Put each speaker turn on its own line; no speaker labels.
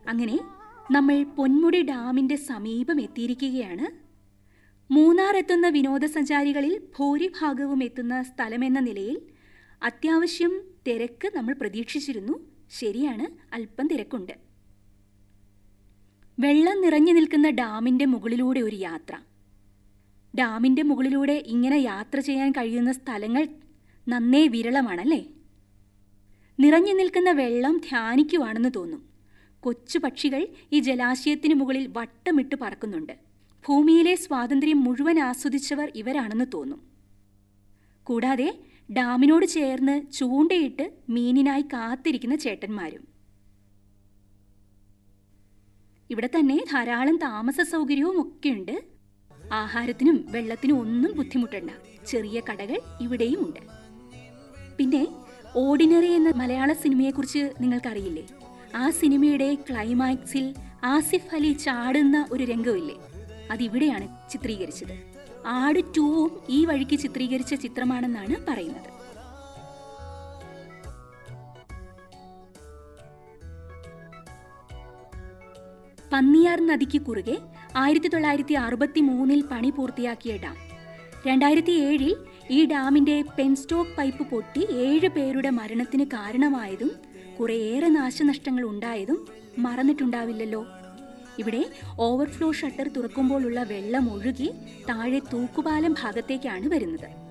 അങ്ങനെ നമ്മൾ പൊന്മുടി ഡാമിന്റെ സമീപം എത്തിയിരിക്കുകയാണ് മൂന്നാർ എത്തുന്ന വിനോദസഞ്ചാരികളിൽ ഭൂരിഭാഗവും എത്തുന്ന സ്ഥലമെന്ന നിലയിൽ അത്യാവശ്യം തിരക്ക് നമ്മൾ പ്രതീക്ഷിച്ചിരുന്നു ശരിയാണ് അല്പം തിരക്കുണ്ട് വെള്ളം നിറഞ്ഞു നിൽക്കുന്ന ഡാമിന്റെ മുകളിലൂടെ ഒരു യാത്ര ഡാമിന്റെ മുകളിലൂടെ ഇങ്ങനെ യാത്ര ചെയ്യാൻ കഴിയുന്ന സ്ഥലങ്ങൾ നന്നേ വിരളമാണല്ലേ നിറഞ്ഞു നിൽക്കുന്ന വെള്ളം ധ്യാനിക്കുവാണെന്ന് തോന്നും കൊച്ചു പക്ഷികൾ ഈ ജലാശയത്തിന് മുകളിൽ വട്ടമിട്ട് പറക്കുന്നുണ്ട് ഭൂമിയിലെ സ്വാതന്ത്ര്യം മുഴുവൻ ആസ്വദിച്ചവർ ഇവരാണെന്ന് തോന്നും കൂടാതെ ഡാമിനോട് ചേർന്ന് ചൂണ്ടയിട്ട് മീനിനായി കാത്തിരിക്കുന്ന ചേട്ടന്മാരും ഇവിടെ തന്നെ ധാരാളം താമസ സൗകര്യവും ഒക്കെയുണ്ട് ആഹാരത്തിനും വെള്ളത്തിനും ഒന്നും ബുദ്ധിമുട്ടണ്ട ചെറിയ കടകൾ ഇവിടെയും ഉണ്ട് പിന്നെ ഓർഡിനറി എന്ന മലയാള സിനിമയെക്കുറിച്ച് നിങ്ങൾക്കറിയില്ലേ ആ സിനിമയുടെ ക്ലൈമാക്സിൽ ആസിഫ് അലി ചാടുന്ന ഒരു രംഗമില്ലേ അതിവിടെയാണ് ചിത്രീകരിച്ചത് ആട് ടൂവും ഈ വഴിക്ക് ചിത്രീകരിച്ച ചിത്രമാണെന്നാണ് പറയുന്നത് പന്നിയാർ നദിക്ക് കുറുകെ ആയിരത്തി തൊള്ളായിരത്തി അറുപത്തി മൂന്നിൽ പണി പൂർത്തിയാക്കിയ ഡാം രണ്ടായിരത്തി ഏഴിൽ ഈ ഡാമിന്റെ പെൻസ്റ്റോക്ക് പൈപ്പ് പൊട്ടി ഏഴ് പേരുടെ മരണത്തിന് കാരണമായതും കുറേയേറെ നാശനഷ്ടങ്ങൾ ഉണ്ടായതും മറന്നിട്ടുണ്ടാവില്ലല്ലോ ഇവിടെ ഓവർഫ്ലോ ഷട്ടർ തുറക്കുമ്പോഴുള്ള വെള്ളം ഒഴുകി താഴെ തൂക്കുപാലം ഭാഗത്തേക്കാണ് വരുന്നത്